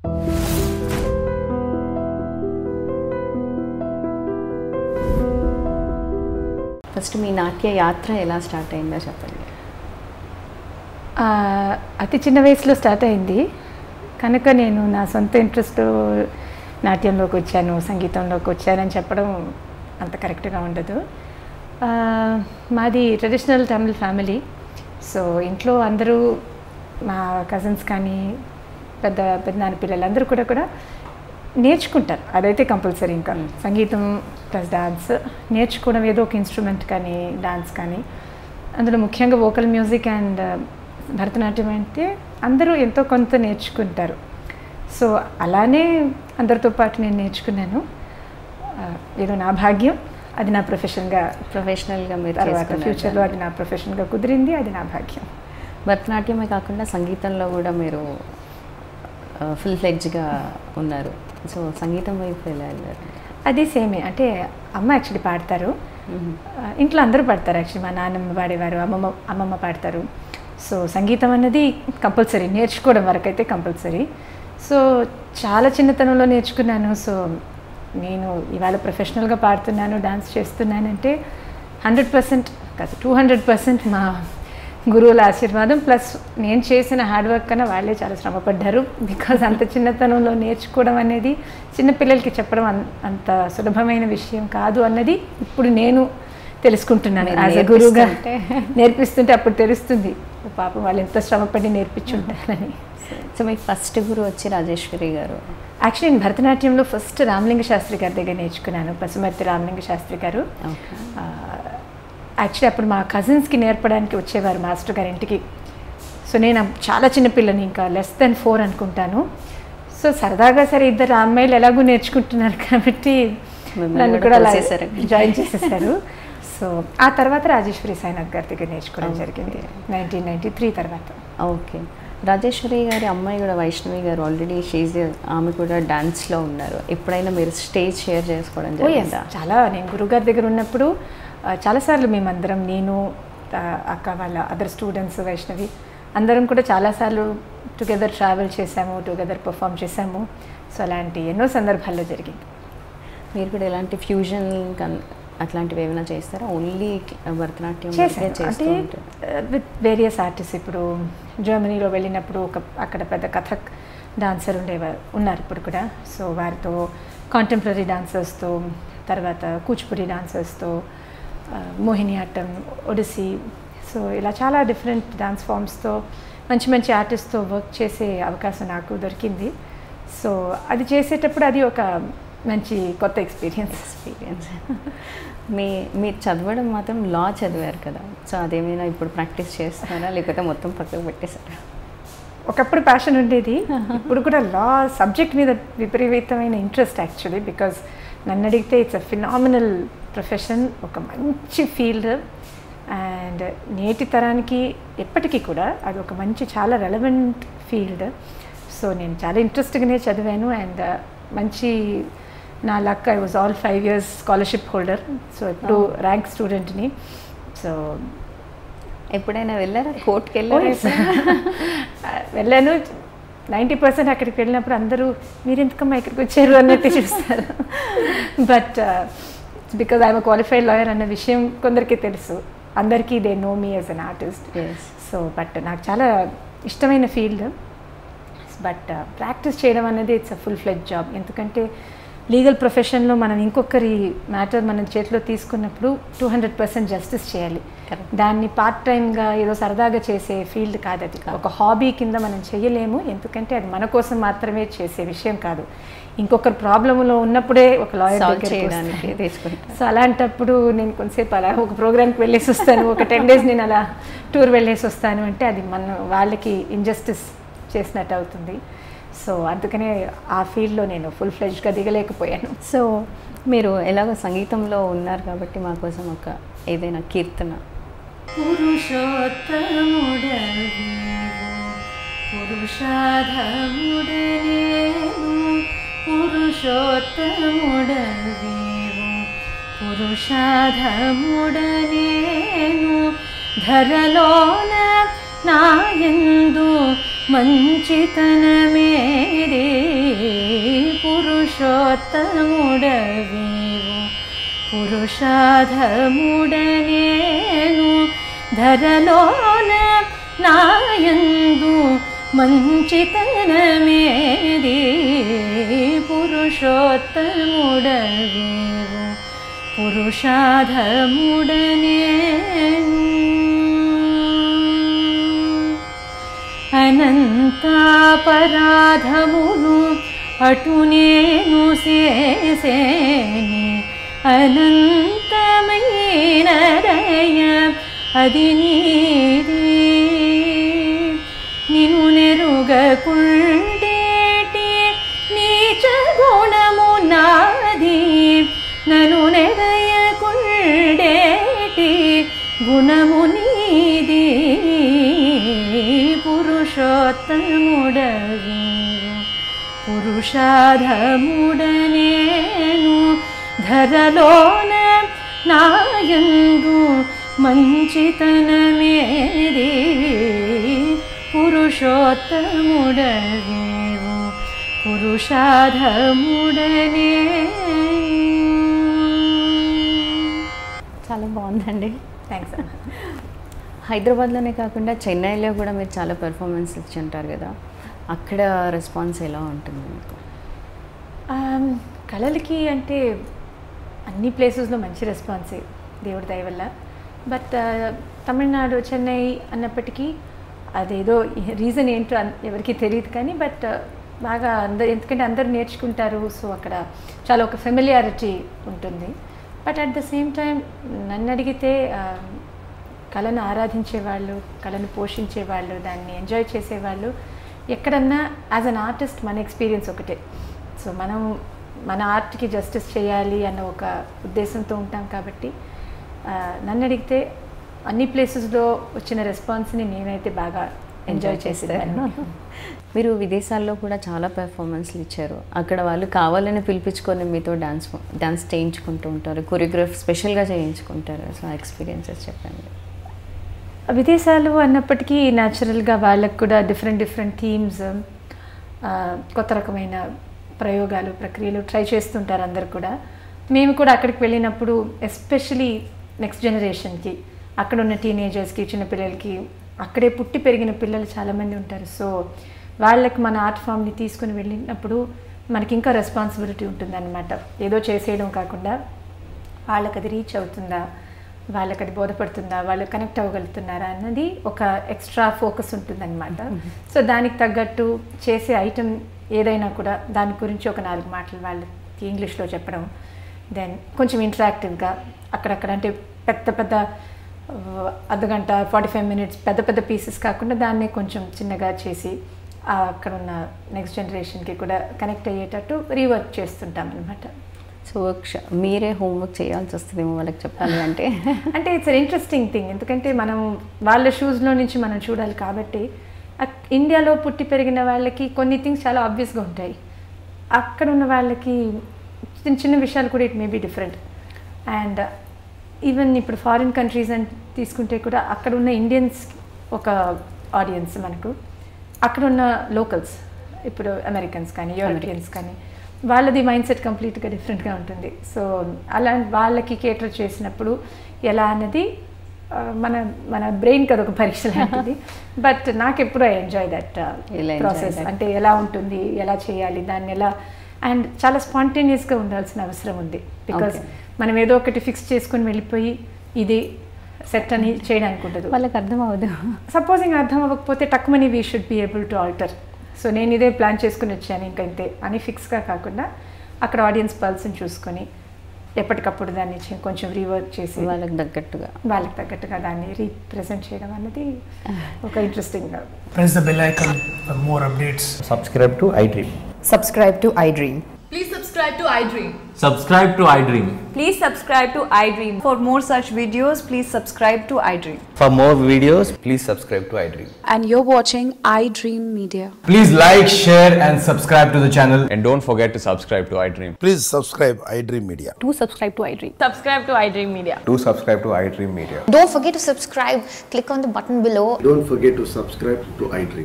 First మీ నాట్య యాత్ర ఎలా స్టార్ట్ అయిందో చెప్పండి ఆ, అతి చిన్న వయసులో స్టార్ట్ అయింది కనుక నేను నా సొంత ఇంట్రెస్ట్ నాట్యంలోకి వచ్చాను సంగీతంలోకి వచ్చానని చెప్పడం అంత కరెక్ట్గా ఉండదు ఆ, మాది ట్రెడిషనల్ తమిళ్ ఫ్యామిలీ సో ఇంట్లో అందరూ మా కజిన్స్ కానీ పెద్ద పెద్దనాన్న పిల్లలు అందరూ కూడా కూడా నేర్చుకుంటారు అదైతే కంపల్సరీ ఇంకా సంగీతం ప్లస్ డాన్స్ నేర్చుకోవడం ఏదో ఒక ఇన్స్ట్రుమెంట్ కానీ డాన్స్ కానీ అందులో ముఖ్యంగా వోకల్ మ్యూజిక్ అండ్ భరతనాట్యం అంటే అందరూ ఎంతో కొంత నేర్చుకుంటారు సో అలానే అందరితో పాటు నేను నేర్చుకున్నాను ఆ, ఏదో నా భాగ్యం అది నా ప్రొఫెషన్గా ప్రొఫెషనల్గా మీరు తర్వాత చేసుకున్నారు ఫ్యూచర్లో అది నా ప్రొఫెషన్గా కుదిరింది అది నా భాగ్యం భరతనాట్యమే కాకుండా సంగీతంలో కూడా మీరు ఫుల్ ఫ్లెడ్జ్గా ఉన్నారు సో సంగీతం వైపు ఎలా వెళ్ళారు అది సేమే అంటే అమ్మ యాక్చువల్లీ పాడతారు ఆ, ఇంట్లో అందరూ పాడతారు యాక్చువల్లీ మా నాన్నమ్మ పాడేవారు అమ్మమ్మ అమ్మమ్మ పాడతారు సో సంగీతం అన్నది కంపల్సరీ నేర్చుకోవడం వరకు అయితే కంపల్సరీ సో చాలా చిన్నతనంలో నేర్చుకున్నాను సో నేను ఇవాళ ప్రొఫెషనల్గా పాడుతున్నాను డాన్స్ చేస్తున్నానంటే హండ్రెడ్ పర్సెంట్ కాదు టూ హండ్రెడ్ పర్సెంట్ మా గురువుల ఆశీర్వాదం ప్లస్ నేను చేసిన హార్డ్ వర్క్ కన్నా వాళ్ళే చాలా శ్రమపడ్డారు బికాజ్ అంత చిన్నతనంలో నేర్చుకోవడం అనేది చిన్నపిల్లలకి చెప్పడం అన్- అంత సులభమైన విషయం కాదు అన్నది ఇప్పుడు నేను తెలుసుకుంటున్నాను మీరు యాజ్ అ గురువుగా నేర్పిస్తుంటే. నేర్పిస్తుంటే అప్పుడు తెలుస్తుంది పాపం వాళ్ళు ఎంత శ్రమపడి నేర్పించుంటారని సో మీకు ఫస్ట్ గురు వచ్చి రాజేశ్వరి గారు యాక్చువల్లీ నేను భరతనాట్యంలో ఫస్ట్ రామలింగ శాస్త్రి గారి దగ్గర నేర్చుకున్నాను పసుమర్తి రామలింగ శాస్త్రి గారు ఓకే యాక్చువల్లీ అప్పుడు మా కజిన్స్కి నేర్పడానికి వచ్చేవారు మాస్టర్ గారి ఇంటికి సో నేను అప్- చాలా చిన్న పిల్లని ఇంకా లెస్ దెన్ ఫోర్ అనుకుంటాను సో సరదాగా సరే ఇద్దరు అమ్మాయిలు ఎలాగూ నేర్చుకుంటున్నారు కాబట్టి మిమ్మల్ని నన్ను కూడా కూడా అలా తోసేశారు. జాయిన్ చేసేసారు సో ఆ తర్వాత రాజేశ్వరి సాయినాథ్ గారి దగ్గర నేర్చుకోవడం Okay. జరిగింది నైన్టీన్ నైన్టీ త్రీ తర్వాత ఓకే రాజేశ్వరి గారి అమ్మాయి కూడా వైష్ణవి గారు ఆల్రెడీ షీజ్ ఆమె కూడా డాన్స్లో ఉన్నారు ఎప్పుడైనా మీరు స్టేజ్ షేర్ చేసుకోవడం ఓ ఎస్ జరిగిందా చాలా నేను గురుగారి దగ్గర ఉన్నప్పుడు ఆ, చాలాసార్లు మేమందరం నేను ఆ, అక్క వాళ్ళ అదర్ స్టూడెంట్స్ వైష్ణవి అందరం కూడా చాలాసార్లు టుగెదర్ ట్రావెల్ చేశాము టుగెదర్ పర్ఫామ్ చేశాము సో అలాంటి ఎన్నో సందర్భాల్లో జరిగింది మీరు కూడా ఎలాంటి ఫ్యూజన్ అట్లాంటివి ఏమైనా చేస్తారా ఓన్లీ భరతనాట్యం వరకే చేశాను చేస్తూ అంటే ఉంటారు విత్ వేరియస్ ఆర్టిస్ట్ ఇప్పుడు జర్మనీలో వెళ్ళినప్పుడు ఒక అక్కడ పెద్ద కథక్ డాన్సర్ ఉండేవారు ఉన్నారు ఇప్పుడు కూడా సో వారితో కాంటెంపరీ డాన్సర్స్తో తర్వాత కూచిపూడి డాన్సర్స్తో మోహినియాట్టం ఒడిస్సీ సో ఇలా చాలా డిఫరెంట్ డాన్స్ ఫామ్స్తో మంచి మంచి ఆర్టిస్ట్తో వర్క్ చేసే అవకాశం నాకు దొరికింది సో అది చేసేటప్పుడు అది ఒక మంచి కొత్త ఎక్స్పీరియన్స్ ఎక్స్పీరియన్స్ మీ మీరు చదవడం మాత్రం లా చదివారు కదా సో అదేమైనా ఇప్పుడు ప్రాక్టీస్ చేస్తున్నారా లేకపోతే మొత్తం పక్కకు పెట్టేశారా ఒకప్పుడు ప్యాషన్ ఉండేది ఇప్పుడు కూడా లా సబ్జెక్ట్ మీద విపరీతమైన ఇంట్రెస్ట్ యాక్చువల్లీ బికాజ్ నన్ను అడిగితే ఇట్స్ అ ఫినామినల్ ప్రొఫెషన్ ఒక మంచి ఫీల్డ్ అండ్ నేటి తరానికి ఎప్పటికీ కూడా అది ఒక మంచి చాలా రెలవెంట్ ఫీల్డ్ సో నేను చాలా ఇంట్రెస్ట్గానే చదివాను అండ్ మంచి నా luck I was all five years scholarship holder so ఇప్పుడు Oh. ర్యాంక్ స్టూడెంట్ని సో ఎప్పుడైనా వెళ్ళారా కోర్టుకి Oh, వెళ్ళారా yes. వెళ్ళాను నైంటీ పర్సెంట్ అక్కడికి వెళ్ళినప్పుడు అందరూ మీరు ఎందుకమ్మా ఇక్కడికి వచ్చారు అన్నట్టు చూస్తారు but because I'm qualified lawyer అన్న విషయం కొందరికి తెలుసు అందరికీ they know me as an artist yes so but నాకు చాలా ఇష్టమైన ఫీల్డ్ బట్ ప్రాక్టీస్ చేయడం అనేది it's a full fledged job ఎందుకంటే లీగల్ ప్రొఫెషన్లో మనం ఇంకొకరి మ్యాటర్ మన చేతిలో తీసుకున్నప్పుడు టూ హండ్రెడ్ పర్సెంట్ జస్టిస్ చేయాలి Correct. దాన్ని పార్ట్ టైంగా ఏదో సరదాగా చేసే ఫీల్డ్ కాదు అది ఒక హాబీ కింద మనం చేయలేము ఎందుకంటే అది మన కోసం మాత్రమే చేసే విషయం కాదు ఇంకొకరు ప్రాబ్లంలో ఉన్నప్పుడే ఒక లాయర్ సాల్వ్ దగ్గరికి చేయడానికి వస్తారు. తీసుకుంటారు సో అలాంటప్పుడు నేను కొంతసేపు అలా ఒక ప్రోగ్రామ్కి వెళ్ళేసి వస్తాను ఒక టెన్ డేస్ నేను అలా టూర్ వెళ్ళేసి వస్తాను అంటే అది మన వాళ్ళకి ఇంజస్టిస్ చేసినట్టు అవుతుంది సో అందుకనే ఆ ఫీల్డ్లో నేను ఫుల్ ఫ్లెజ్గా దిగలేకపోయాను సో మీరు ఎలాగో సంగీతంలో ఉన్నారు కాబట్టి మా కోసం ఒక ఏదైనా కీర్తన పురుషోత్తముడవు పురుషాధముడనేవు పురుషోత్తముడవేవు పురుషాధముడనేను ధరలోన నాయందు మంచితనమేది పురుషోత్తముడవీవు పురుషాధముడనేను ధరలోన నాయందు మంచితనమేది పురుషోత్తముడవీవు పురుషాధముడనేను అనంతాపరాధమును అటు నేను చేసేని అనంతమైన దయ అది నీది నిను నెరుగకుండేటి నీచ గుణము నాది నను నెరయకుండేటి గుణము నీది పురుషోత్తముడవి పురుషాధముడనేను ధరలోన నాయందు మంచితనమేది పురుషోత్తముడవేవు పురుషాధముడనే చాలా బాగుందండి థ్యాంక్స్ హైదరాబాద్లోనే కాకుండా చెన్నైలో కూడా మీరు చాలా పెర్ఫార్మెన్స్ ఇచ్చి ఉంటారు కదా అక్కడ రెస్పాన్స్ ఎలా ఉంటుంది మీకు ఆమ్, కళలకి అంటే అన్ని ప్లేసెస్లో మంచి రెస్పాన్సే దేవుడి దయ వల్ల బట్ తమిళనాడు చెన్నై అన్నప్పటికీ అదేదో రీజన్ ఏంటో అన్- ఎవరికీ తెలియదు కానీ బట్ బాగా అందరు ఎందుకంటే అందరు నేర్చుకుంటారు సో అక్కడ చాలా ఒక ఫెమిలియారిటీ ఉంటుంది but at the same time నన్ను అడిగితే ఆ, కళను ఆరాధించే వాళ్ళు కళను పోషించే వాళ్ళు దాన్ని ఎంజాయ్ చేసేవాళ్ళు ఎక్కడన్నా యాజ్ అన్ ఆర్టిస్ట్ మన ఎక్స్పీరియన్స్ ఒకటే సో మనం మన ఆర్ట్కి జస్టిస్ చేయాలి అన్న ఒక ఉద్దేశంతో ఉంటాం కాబట్టి ఆ, నన్ను అడిగితే అన్ని ప్లేసెస్లో వచ్చిన రెస్పాన్స్ని నేనైతే బాగా ఎంజాయ్ చేసేదాన్ని మీరు విదేశాల్లో కూడా చాలా పెర్ఫార్మెన్స్లు ఇచ్చారు అక్కడ వాళ్ళు కావాలని పిలిపించుకొని మీతో డాన్స్ డాన్స్ చేయించుకుంటూ ఉంటారు కొరియోగ్రాఫ్ స్పెషల్గా చేయించుకుంటారు సో ఆ ఎక్స్పీరియన్సెస్ చెప్పండి విదేశాలు అన్నప్పటికీ న్యాచురల్గా వాళ్ళకు కూడా డిఫరెంట్ డిఫరెంట్ థీమ్స్ కొత్త రకమైన ప్రయోగాలు ప్రక్రియలు ట్రై చేస్తుంటారు అందరు కూడా మేము కూడా అక్కడికి వెళ్ళినప్పుడు ఎస్పెషలీ నెక్స్ట్ జనరేషన్కి అక్కడ ఉన్న టీనేజర్స్కి చిన్నపిల్లలకి అక్కడే పుట్టి పెరిగిన పిల్లలు చాలామంది ఉంటారు సో వాళ్ళకి మన ఆర్ట్ ఫామ్ని తీసుకుని వెళ్ళినప్పుడు మనకి ఇంకా రెస్పాన్సిబిలిటీ ఉంటుందన్నమాట ఏదో చేసేయడం కాకుండా వాళ్ళకి అది రీచ్ అవుతుందా వాళ్ళకి అది బోధపడుతుందా వాళ్ళు కనెక్ట్ అవ్వగలుగుతున్నారా అన్నది ఒక ఎక్స్ట్రా ఫోకస్ ఉంటుందన్నమాట సో దానికి తగ్గట్టు చేసే ఐటెం ఏదైనా కూడా దాని గురించి ఒక నాలుగు మాటలు వాళ్ళకి ఇంగ్లీష్లో చెప్పడం దెన్ కొంచెం ఇంటరాక్టివ్గా అక్కడక్కడ అంటే పెద్ద పెద్ద ఆ, అర్ధగంట ఫార్టీ ఫైవ్ మినిట్స్ పెద్ద పెద్ద పీసెస్ కాకుండా దాన్నే కొంచెం చిన్నగా చేసి ఆ అక్కడ ఉన్న నెక్స్ట్ జనరేషన్కి కూడా కనెక్ట్ అయ్యేటట్టు రీవర్క్ చేస్తుంటాం అనమాట సో వర్క్ మీరే హోంవర్క్ చేయాల్సి వస్తుందేమో వాళ్ళకి చెప్పాలి అంటే అంటే ఇట్స్ ఇంట్రెస్టింగ్ థింగ్ ఎందుకంటే మనం వాళ్ళ షూస్లో నుంచి మనం చూడాలి కాబట్టి అక్- ఇండియాలో పుట్టి పెరిగిన వాళ్ళకి కొన్ని థింగ్స్ చాలా ఆబ్వియస్గా ఉంటాయి అక్కడ ఉన్న వాళ్ళకి చిన్న చిన్న విషయాలు కూడా it may be different and even ఇప్పుడు ఫారిన్ కంట్రీస్ అని తీసుకుంటే కూడా అక్కడ ఉన్న ఇండియన్స్ ఒక ఆడియన్స్ మనకు అక్కడ ఉన్న లోకల్స్ ఇప్పుడు అమెరికన్స్ కానీ యూరోపియన్స్ కానీ వాళ్ళది మైండ్ సెట్ కంప్లీట్గా డిఫరెంట్గా ఉంటుంది సో అలా వాళ్ళకి కేటర్ చేసినప్పుడు ఎలా అన్నది ఆ, మన మన బ్రెయిన్కి అదొక పరీక్ష లాంటిది బట్ నాకు ఎప్పుడు I enjoy that You'll enjoy process that. అంటే ఎలా ఉంటుంది ఎలా చేయాలి దాన్ని ఎలా అండ్ చాలా స్పాంటేనియస్గా ఉండాల్సిన అవసరం ఉంది బికాస్ Okay. మనం ఏదో ఒకటి ఫిక్స్ చేసుకొని వెళ్ళిపోయి ఇది సెట్ అని చేయడానికి ఉండదు వాళ్ళకి అర్థం అవ్వదు సపోజింగ్ అర్థం అవ్వకపోతే టక్మని we should be able to alter so నేను ఇదే ప్లాన్ చేసుకుని వచ్చాను ఇంకా ఇంతే అని ఫిక్స్గా కాకుండా అక్కడ ఆడియన్స్ పల్స్ని చూసుకొని ఎప్పటికప్పుడు దాన్ని చే- కొంచెం రీవర్క్ చేసి వాళ్ళకి తగ్గట్టుగా వాళ్ళకి తగ్గట్టుగా దాన్ని రీప్రజెంట్ చేయడం అన్నది ఒక interesting Press the bell icon for more updates. subscribe to iDream. Subscribe to iDream. Please subscribe to iDream. Subscribe to iDream. Please subscribe to iDream. For more such videos, please subscribe to iDream. For more videos, please subscribe to iDream. and you're watching iDream Media. Please like, share, and subscribe to the channel. And don't forget to subscribe to iDream. Please subscribe iDream Media. Do subscribe to iDream. Subscribe to iDream Media. Do subscribe to iDream Media. Don't forget to subscribe. Click on the button below Don't forget to subscribe to iDream.